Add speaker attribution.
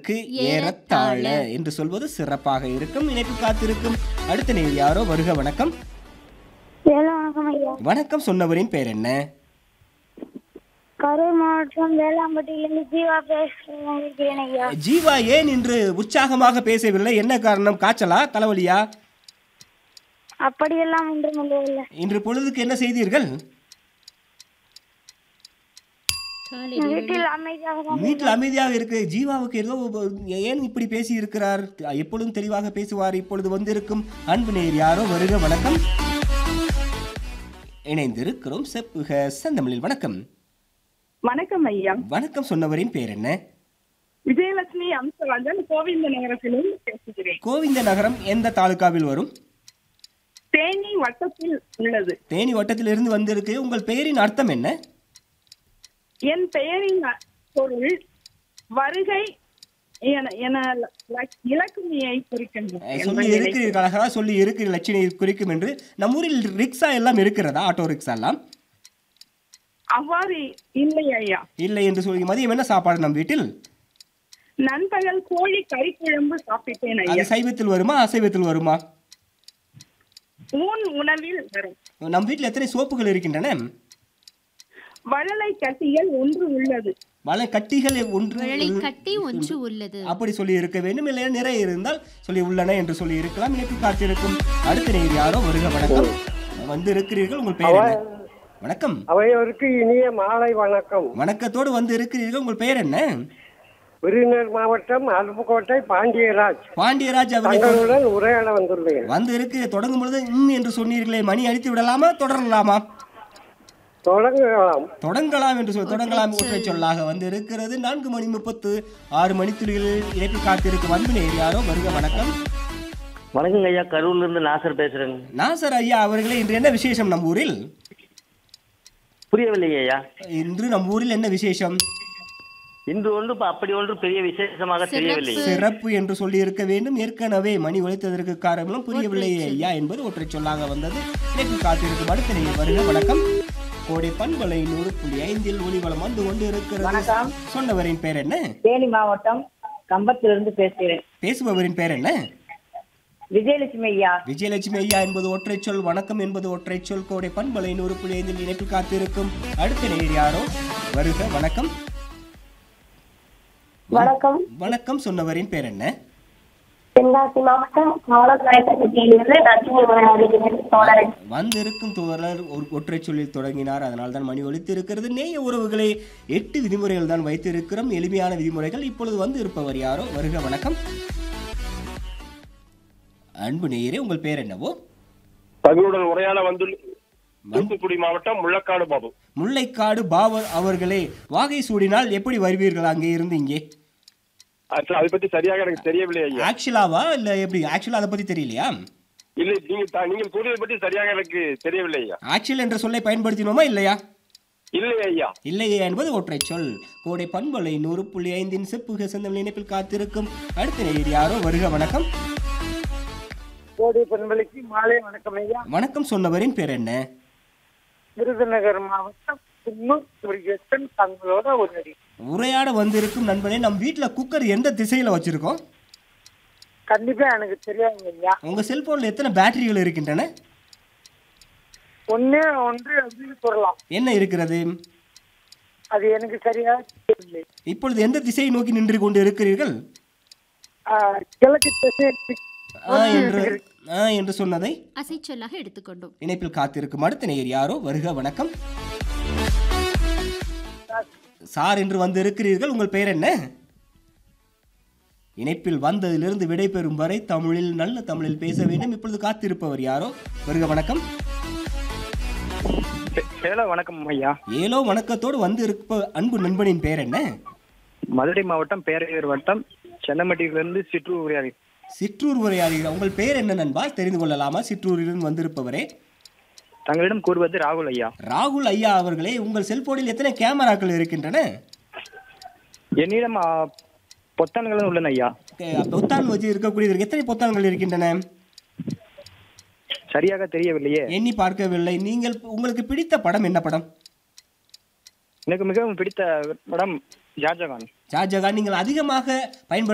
Speaker 1: எனக்கு ஏறத்தாழ என்று சொல்வது சிறப்பாக இருக்கும் இணைப்பு காத்திருக்கும் அடுத்த நேர் யாரோ வருக வணக்கம்
Speaker 2: ஏழு வணக்கம் ஐயா
Speaker 1: வணக்கம் சொன்னவரின் பேர் என்ன
Speaker 2: கரூர் மாவட்டம் வேளாம்பட்டியிலிருந்து ஜீவா பேசுகிறேன் இருக்கிறேன் ஐயா
Speaker 1: ஜீவா ஏன் இன்று உற்சாகமாக பேசவில்லை என்ன காரணம் காய்ச்சலா தலைவலியா
Speaker 2: அப்படியெல்லாம் ஒன்றும் இல்லை
Speaker 1: இன்று பொழுதுக்கு என்ன செய்தீர்கள்
Speaker 2: வீட்டில் அமைதியாக தான்
Speaker 1: வீட்டில் அமைதியாக இருக்கு ஜீவாவுக்கு ஏதோ ஏன் இப்படி பேசி இருக்கிறார் எப்பொழுதும் தெளிவாக பேசுவார் இப்பொழுது வந்திருக்கும் அன்பு நேர் யாரோ வருக வணக்கம் இணைந்திருக்கிறோம் செப்புக செந்தமிழில் வணக்கம்
Speaker 3: வணக்கம் ஐயா
Speaker 1: வணக்கம் சொன்னவரின் பேர் என்ன
Speaker 3: விஜயலட்சுமி அம்சராஜன் கோவிந்த நகரத்திலிருந்து பேசுகிறேன்
Speaker 1: கோவிந்த நகரம் எந்த தாலுகாவில் வரும்
Speaker 3: தேனி வட்டத்தில் உள்ளது
Speaker 1: தேனி வட்டத்திலிருந்து வந்திருக்கு உங்கள் பெயரின் அர்த்தம் என்ன
Speaker 3: என் பெயரின் அ- பொருள் வருகை என- என ல- இலக்குமியை குறிக்கின்றது
Speaker 1: அஹ், சொல்லி இருக்கிறீர்கள் அழகாக சொல்லி இருக்கிற லட்சணியை குறிக்கும் என்று நம்ம ஊரில் ரிக்ஷா எல்லாம் இருக்கிறதா ஆட்டோ ரிக்ஷா எல்லாம்
Speaker 3: அவ்வாறு இல்லை ஐயா
Speaker 1: இல்லை என்று சொல்லி மதியம் என்ன சாப்பாடு நம் வீட்டில்
Speaker 3: நண்பகல் கோழி கறி குழம்பு சாப்பிட்டேன்
Speaker 1: அது
Speaker 3: ஐயா
Speaker 1: சைவத்தில் வருமா அசைவத்தில் வருமா
Speaker 3: ஊன் உணவில் வரும்
Speaker 1: நம் வீட்டில் எத்தனை சோப்புகள் இருக்கின்றன
Speaker 3: வளலை கட்டிகள் ஒன்று உள்ளது
Speaker 1: வள கட்டிகள் ஒன்று
Speaker 4: விரலை கட்டி ஒன்று உள்ளது
Speaker 1: அப்படி சொல்லி இருக்க வேண்டும் இல்லை நிறைய இருந்தால் சொல்லி உள்ளன என்று சொல்லி இருக்கலாம் இணைப்பு காத்திருக்கும் அடுத்த நேர் யாரோ வருக வணக்கம் வந்து இருக்கிறீர்கள் உங்கள் பெயர் என்ன வணக்கம்
Speaker 5: அவையோருக்கு இனிய மாலை வணக்கம்
Speaker 1: வணக்கத்தோடு வந்து இருக்கிறீர்கள் உங்கள் பெயர் என்ன
Speaker 5: விருதுநகர் மாவட்டம் அருப்புக்கோட்டை பாண்டியராஜ்
Speaker 1: பாண்டியராஜ் அவர்கள்
Speaker 5: தங்களுடன் உரையாட வந்துள்ளேன்
Speaker 1: வந்து இருக்கு தொடங்கும் பொழுது ம் என்று சொன்னீர்களே மணி அடித்து விடலாமா தொடரலாமா
Speaker 5: தொடங்கலாம்
Speaker 1: தொடங்கலாம் என்று சொல் தொடங்கலாம் ஒற்றை சொல்லாக வந்து இருக்கிறது நான்கு மணி முப்பத்து ஆறு மணித்துளிகளில் இணைப்பு காத்திருக்கும் அன்பு நேர் யாரோ வருக வணக்கம்
Speaker 6: வணக்கங்க ஐயா கரூர்ல இருந்து நாசர் பேசுறேங்க
Speaker 1: நாசர் ஐயா அவர்களே இன்று என்ன விசேஷம் நம் ஊரில்
Speaker 6: புரியவில்லைங்க ஐயா
Speaker 1: இன்று நம் ஊரில் என்ன விசேஷம்
Speaker 6: இன்று ஒன்று இப்ப அப்படி ஒன்று பெரிய விசேஷமாக தெரியவில்லை
Speaker 1: சிறப்பு என்று சொல்லி இருக்க வேண்டும் ஏற்கனவே மணி ஒலித்ததற்கு காரணம் புரியவில்லையே ஐயா என்பது ஒற்றை சொல்லாக வந்தது இணைப்பு காத்திருக்கும் அடுத்த நேர் வருக வணக்கம் கோடை பண்பலை நூறு புள்ளி ஐந்தில் ஒளிவளம் வந்து கொண்டு இருக்கிறது சொன்னவரின் பேர் என்ன
Speaker 7: தேனி மாவட்டம் கம்பத்திலிருந்து பேசுகிறேன்
Speaker 1: பேசுபவரின் பேர் என்ன
Speaker 7: விஜயலட்சுமி ஐயா
Speaker 1: விஜயலட்சுமி ஐயா என்பது ஒற்றை சொல் வணக்கம் என்பது ஒற்றை சொல் கோடை பண்பலை நூறு புள்ளி ஐந்தில் இணைப்பில் காத்திருக்கும் அடுத்த நேர் யாரோ வருக வணக்கம்
Speaker 2: வணக்கம்
Speaker 1: வணக்கம் சொன்னவரின் பேர் என்ன
Speaker 2: தென்காசி மாவட்டம் காலக்காயப்பட்டியிலிருந்து நச்சினி வருகிறேன் தோழரன்
Speaker 1: வந்திருக்கும் தோழர் ஒரு ஒற்றை சொல்லில் தொடங்கினார் அதனால் தான் மணி ஒலித்து இருக்கிறது நேய உறவுகளே எட்டு விதிமுறைகள் தான் வைத்திருக்கிறோம் எளிமையான விதிமுறைகள் இப்பொழுது வந்து இருப்பவர் யாரோ வருக வணக்கம் அன்பு நேயரே உங்கள் பேர் என்னவோ
Speaker 8: தங்களுடன் உரையாட வந்து தூத்துக்குடி மாவட்டம் முள்ளக்காடு பாபு
Speaker 1: முல்லைக்காடு பாவர் அவர்களே வாகை சூடினால் எப்படி வருவீர்கள் அங்கே இருந்து இங்கே
Speaker 8: ஆக்சுவலா அதை பத்தி சரியாக எனக்கு தெரியவில்லை ஐயா
Speaker 1: ஆக்சுவலாவா இல்ல எப்படி ஆக்சுவலா அதை பத்தி தெரியலையா
Speaker 8: இல்லை நீங்க த- நீங்கள் கூறியதை பற்றி சரியாக எனக்கு தெரியவில்லை ஐயா
Speaker 1: ஆக்சுவல் என்ற சொல்லை பயன்படுத்தினோமா இல்லையா
Speaker 8: இல்லை ஐயா
Speaker 1: இல்லையே என்பது ஒற்றை சொல் கோடை பண்பலை நூறு புள்ளி ஐந்தின் செப்புக செந்தமிழ் இணைப்பில் காத்திருக்கும் அடுத்த நேயர் யாரோ வருக வணக்கம்
Speaker 5: கோடி பெண்களுக்கு மாலை வணக்கம் ஐயா
Speaker 1: வணக்கம் சொன்னவரின் பேர் என்ன
Speaker 5: விருதுநகர் மாவட்டம் குன்னூர் முருகேசன் தங்களோட உதவி
Speaker 1: உரையாட வந்திருக்கும் நண்பனே நம் வீட்ல குக்கர் எந்த திசையில வச்சிருக்கோம்
Speaker 5: கண்டிப்பா எனக்கு தெரியாது ஐயா
Speaker 1: உங்க செல்போன்ல எத்தனை பேட்டரிகள் இருக்கின்றன
Speaker 5: ஒன்னே ஒன்று அப்படின்னு சொல்லலாம்
Speaker 1: என்ன இருக்கிறது
Speaker 5: அது எனக்கு சரியாக தெரியவில்லை
Speaker 1: இப்பொழுது எந்த திசையை நோக்கி நின்று கொண்டு இருக்கிறீர்கள்
Speaker 5: ஆஹ், கிழக்கு திசை
Speaker 1: ஆ என்று ஆ என்று சொன்னதை
Speaker 4: அசைச்சொல்லாக எடுத்துக்கொண்டோம்
Speaker 1: இணைப்பில் காத்திருக்கும் அடுத்த நேயர் யாரோ வருக வணக்கம் சார் என்று வந்து இருக்கிறீர்கள் உங்கள் பெயர் என்ன இணைப்பில் வந்ததிலிருந்து விடைபெறும் வரை தமிழில் நல்ல தமிழில் பேச வேண்டும் இப்பொழுது காத்திருப்பவர் யாரோ வருக வணக்கம்
Speaker 9: ஹலோ வணக்கம் ஐயா
Speaker 1: ஏலோ வணக்கத்தோடு வந்து இருப்ப அன்பு நண்பனின் பெயர் என்ன
Speaker 9: மதுரை மாவட்டம் பேரையூர் வட்டம் சென்னமட்டியிலிருந்து சிற்றூர் உரையாடி
Speaker 1: சிற்றூர் உரையாடுகிறார் உங்கள் பெயர் என்ன நண்பா தெரிந்து கொள்ளலாமா சிற்றூரிலிருந்து வந்திருப்பவரே
Speaker 9: தங்களிடம் கூறுவது ராகுல் ஐயா
Speaker 1: ராகுல் ஐயா அவர்களே உங்கள் செல்போனில் எத்தனை கேமராக்கள் இருக்கின்றன
Speaker 9: என்னிடம் ஆ, பொத்தான்களும் உள்ளன ஐயா
Speaker 1: அஹ், பொத்தான் வச்சு இருக்கக்கூடியதற்கு எத்தனை பொத்தான்கள் இருக்கின்றன
Speaker 9: சரியாக தெரியவில்லையே
Speaker 1: எண்ணி பார்க்கவில்லை நீங்கள் உங்களுக்கு பிடித்த படம் என்ன படம்
Speaker 9: எனக்கு மிகவும் பிடித்த படம் ஷாஜகான்
Speaker 1: ஷாஜகான் நீங்கள் அதிகமாக பயன்படுத்த